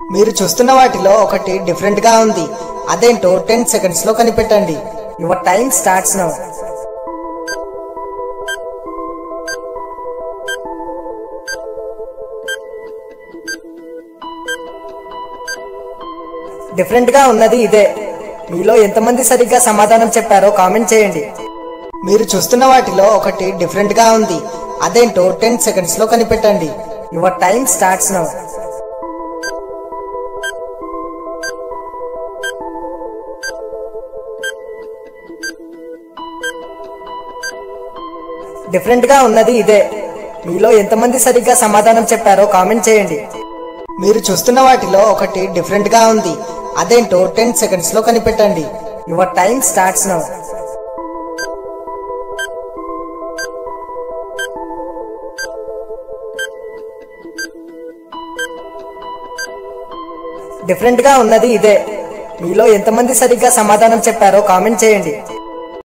మీరు చూస్తున్న వాటిలో ఒకటి డిఫరెంట్ గా ఉంది అదేంటో టెన్ సెకండ్స్ లో కనిపెట్టండి your time starts now different గా ఉన్నది ఇదే మీలో ఎంతమంది సరిగ్గా సమాధానం చెప్పారో కామెంట్ చేయండి మీరు చూస్తున్న వాటిలో ఒకటి డిఫరెంట్ గా ఉంది అదేంటో టెన్ సెకండ్స్ లో కనిపెట్టండి your time starts now different గా ఉన్నది ఇదే మీలో ఎంతమంది సరిగ్గా సమాధానం చెప్పారో కామెంట్ చేయండి మీరు చూస్తున్న వాటిలో ఒకటి డిఫరెంట్ గా ఉంది అదేంటో టెన్ సెకండ్స్ లో కనిపెట్టండి your time starts now different గా ఉన్నది ఇదే మీలో ఎంతమంది సరిగ్గా సమాధానం చెప్పారో కామెంట్ చేయండి